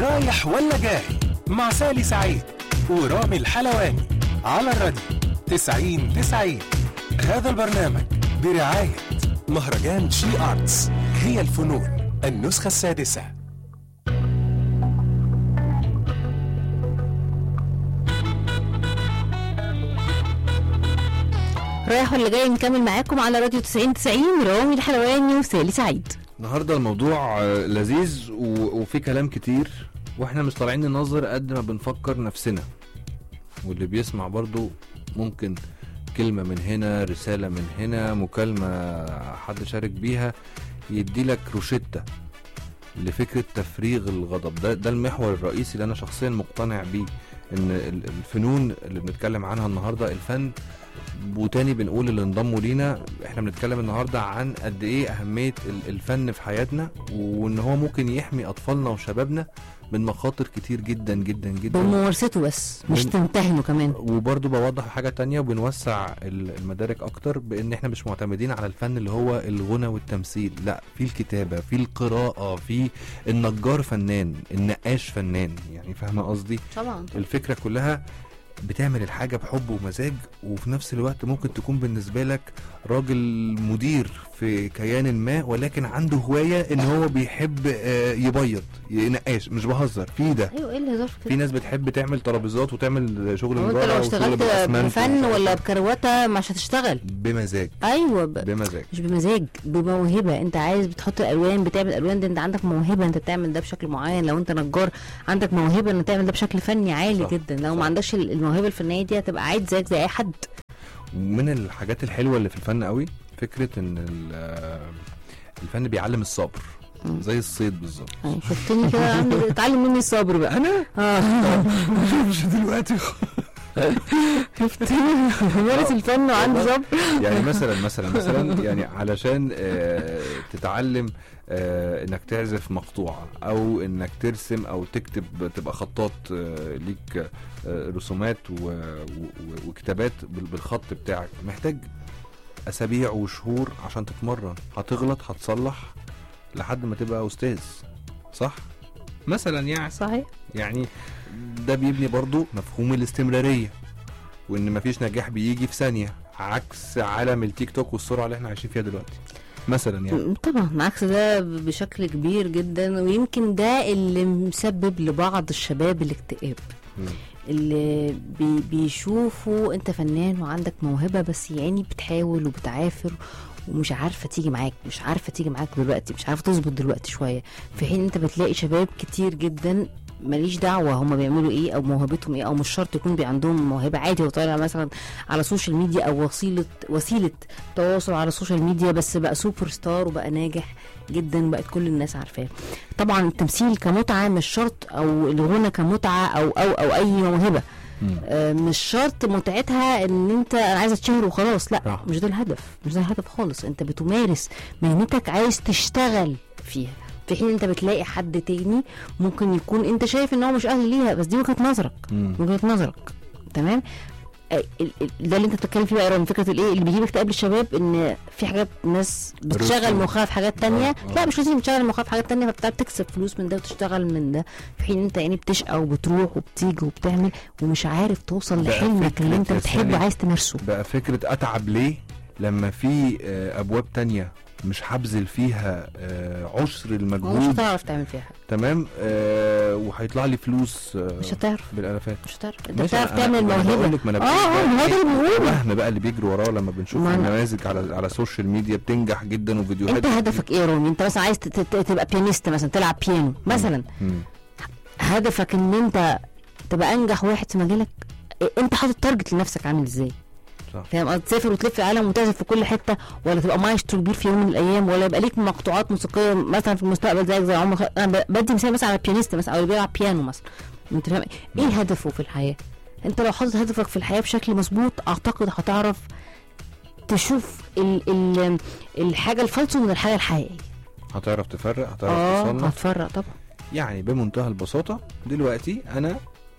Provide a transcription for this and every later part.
رايح ولا جاي مع سالي سعيد ورامي الحلواني على الراديو 90 90 هذا البرنامج برعاية مهرجان شي آرتس هي الفنون النسخة السادسة رايح ولا جاي نكمل معاكم على راديو 90 90 رامي الحلواني وسالي سعيد النهارده الموضوع آه، لذيذ و- وفي كلام كتير واحنا مش طالعين ننظر قد ما بنفكر نفسنا واللي بيسمع برضو ممكن كلمة من هنا رسالة من هنا مكالمة حد شارك بيها يدي لك روشتة لفكرة تفريغ الغضب ده ده المحور الرئيسي اللي أنا شخصيا مقتنع بيه إن ال- الفنون اللي بنتكلم عنها النهاردة الفن وتاني بنقول اللي انضموا لينا احنا بنتكلم النهارده عن قد ايه اهميه ال- الفن في حياتنا وان هو ممكن يحمي اطفالنا وشبابنا من مخاطر كتير جدا جدا جدا بممارسته بس مش من- تمتهنه كمان وبرضه بوضح حاجه تانية وبنوسع ال- المدارك اكتر بان احنا مش معتمدين على الفن اللي هو الغنى والتمثيل لا في الكتابه في القراءه في النجار فنان النقاش فنان يعني فاهمه قصدي طبعا الفكرة كلها بتعمل الحاجة بحب ومزاج وفي نفس الوقت ممكن تكون بالنسبة لك راجل مدير في كيان ما ولكن عنده هواية ان هو بيحب آه، يبيض ينقاش مش بهزر في ده ايوه ايه اللي هزار في في كده ناس بتحب تعمل ترابيزات وتعمل شغل هو انت نجارة لو وشغل اشتغلت بالأسمنت بفن ومش عارف ولا إيه. بكروته مش هتشتغل بمزاج ايوه ب... بمزاج مش بمزاج بموهبه انت عايز بتحط الالوان بتعمل الالوان دي انت عندك موهبه انت تعمل ده بشكل معين لو انت نجار عندك موهبه انك تعمل ده بشكل فني عالي صح، جدا لو صح. ما عندكش ال- الموهبه الفنيه دي هتبقى عادي زيك زي اي حد ومن الحاجات الحلوة اللي في الفن قوي فكرة ان ال- آه، الفن بيعلم الصبر مم. زي الصيد بالظبط يعني شفتني كده عامل اتعلم مني الصبر بقى انا اه مش دلوقتي شفتني مارس الفن وعندي صبر يعني مثلا مثلا مثلا يعني علشان آه، تتعلم آه، انك تعزف مقطوعه او انك ترسم او تكتب تبقى خطاط آه، ليك آه، رسومات و- و- وكتابات بال- بالخط بتاعك محتاج اسابيع وشهور عشان تتمرن هتغلط هتصلح لحد ما تبقى استاذ صح مثلا يعني صحيح يعني ده بيبني برضو مفهوم الاستمرارية وان مفيش نجاح بيجي في ثانية عكس عالم التيك توك والسرعة اللي احنا عايشين فيها دلوقتي مثلا يعني م- طبعا عكس ده ب- بشكل كبير جدا ويمكن ده اللي مسبب لبعض الشباب الاكتئاب مم. اللي بي بيشوفوا انت فنان وعندك موهبه بس يعني بتحاول وبتعافر ومش عارفه تيجي معاك مش عارفه تيجي معاك دلوقتي مش عارفه تظبط دلوقتي شويه في حين انت بتلاقي شباب كتير جدا ماليش دعوه هم بيعملوا ايه او موهبتهم ايه او مش شرط يكون بي عندهم موهبه عادي هو طالع مثلا على السوشيال ميديا او وسيله وسيله تواصل على السوشيال ميديا بس بقى سوبر ستار وبقى ناجح جدا بقت كل الناس عارفاه طبعا التمثيل كمتعه مش شرط او الغنى كمتعه او او او اي موهبه مم. آه، مش شرط متعتها ان انت انا عايز اتشهر وخلاص لا صح. مش ده الهدف مش ده الهدف خالص انت بتمارس مهنتك عايز تشتغل فيها في حين انت بتلاقي حد تاني ممكن يكون انت شايف ان هو مش اهل ليها بس دي وجهه نظرك مم. وجهه نظرك تمام آه، ال- ال- ده اللي انت بتتكلم فيه بقى يا رامي، فكره الايه اللي بيجيب اكتئاب للشباب ان في حاجات ناس بتشغل رسوم. مخها في حاجات تانية آه، آه. لا مش لازم تشغل مخها في حاجات تانية فبتعرف تكسب فلوس من ده وتشتغل من ده في حين انت يعني بتشقى وبتروح وبتيجي وبتعمل ومش عارف توصل بقى لحلمك فكرة اللي انت يا بتحبه سالي. عايز تمارسه بقى فكرة اتعب ليه لما في آه، ابواب تانية مش هبذل فيها آه، عشر ومش المجهود هتعرف تعمل فيها حاجه تمام آه، وهيطلع لي فلوس آه، مش هتعرف بالالافات مش هتعرف انت ماشي، بتعرف أنا- تعمل أنا موهبه بقولك ما أنا اه اه بقولك ما هو ده اللي بقوله الوهم بقى اللي بيجري وراه لما بنشوف ما أنا- نماذج على على السوشيال ميديا بتنجح جدا وفيديوهات انت هدفك ايه يا رامي انت مثلا عايز تت- تت- تبقى بيانيست مثلا تلعب بيانو مثلا مم. هدفك ان انت تبقى انجح واحد في مجالك إيه، انت حاطط تارجت لنفسك عامل ازاي صح. فاهم قصدي تسافر وتلف العالم وتعزف في كل حته ولا تبقى مايسترو كبير في يوم من الايام ولا يبقى ليك مقطوعات موسيقيه مثلا في المستقبل زيك زي عمر خ... انا ب- بدي مثال مثلا على بيانيست مثلا او اللي بيلعب بيانو مثلا انت فاهم ايه هدفه في الحياه انت لو حاطط هدفك في الحياه بشكل مظبوط اعتقد هتعرف تشوف ال ال الحاجه الفالصو من الحاجه الحقيقيه هتعرف تفرق هتعرف اه تصنف هتفرق طبعا يعني بمنتهى البساطة دلوقتي أنا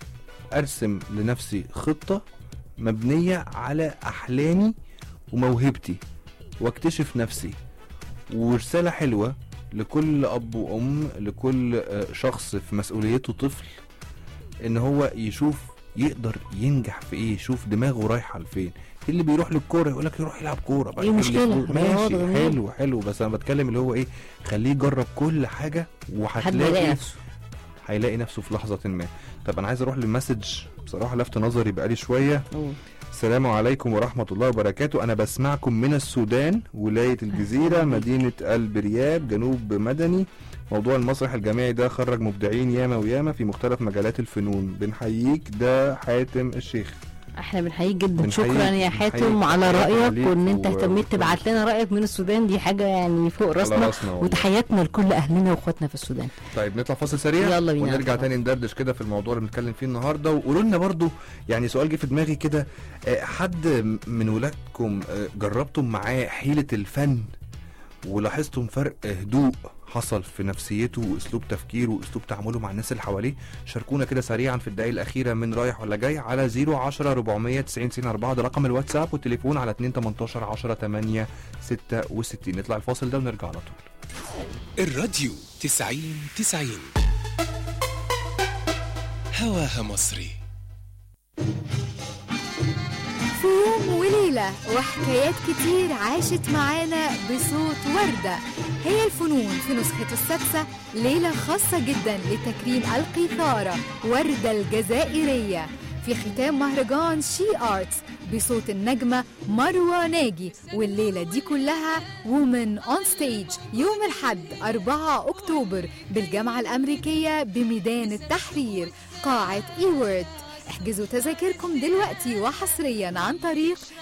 أرسم لنفسي خطة مبنية على أحلامي وموهبتي واكتشف نفسي ورسالة حلوة لكل اب وام لكل آه، شخص في مسؤوليته طفل ان هو يشوف يقدر ينجح في ايه يشوف دماغه رايحه لفين في اللي بيروح للكوره يقول لك يروح يلعب كوره بقى إيه يخلي المشكلة؟ فلوس. ماشي رياضة جميلة. حلو حلو بس انا بتكلم اللي هو ايه خليه يجرب كل حاجه حد يلاقي وهتلاقي نفسه هيلاقي نفسه في لحظه ما طب انا عايز اروح للمسج بصراحه لفت نظري بقالي شويه قول. السلام عليكم ورحمة الله وبركاته أنا بسمعكم من السودان ولاية الجزيرة مدينة البرياب جنوب مدني موضوع المسرح الجامعي ده خرج مبدعين ياما وياما في مختلف مجالات الفنون بنحييك ده حاتم الشيخ احنا بنحييك جدا بنحييك- شكرا يا بنحييك. حاتم على شكراً رايك عليك وان انت و- اهتميت تبعت لنا رايك من السودان دي حاجه يعني فوق على راسنا راسنا والله. وتحياتنا لكل اهلنا واخواتنا في السودان طيب نطلع فاصل سريع يلا بينا ونرجع نطلع. تاني ندردش كده في الموضوع اللي بنتكلم فيه النهارده وقولوا لنا برضو يعني سؤال جه في دماغي كده آه، حد من ولادكم آه، جربتم معاه حيلة الفن ولاحظتم فرق هدوء حصل في نفسيته واسلوب تفكيره واسلوب تعامله مع الناس اللي حواليه شاركونا كده سريعا في الدقائق الاخيره من رايح ولا جاي على 010 490 94 ده رقم الواتساب والتليفون على 2 18 10 8 66 نطلع الفاصل ده ونرجع على طول الراديو تسعين تسعين هواها مصري في يوم وليلة وحكايات كتير عاشت معانا بصوت وردة هي الفنون في نسخة السادسة ليلة خاصة جدا لتكريم القيثارة وردة الجزائرية في ختام مهرجان شي آرتس بصوت النجمة مروة ناجي والليلة دي كلها وومن اون ستيج يوم الحد 4 أكتوبر بالجامعة الأمريكية بميدان التحرير قاعة إيورد احجزوا تذاكركم دلوقتي وحصريا عن طريق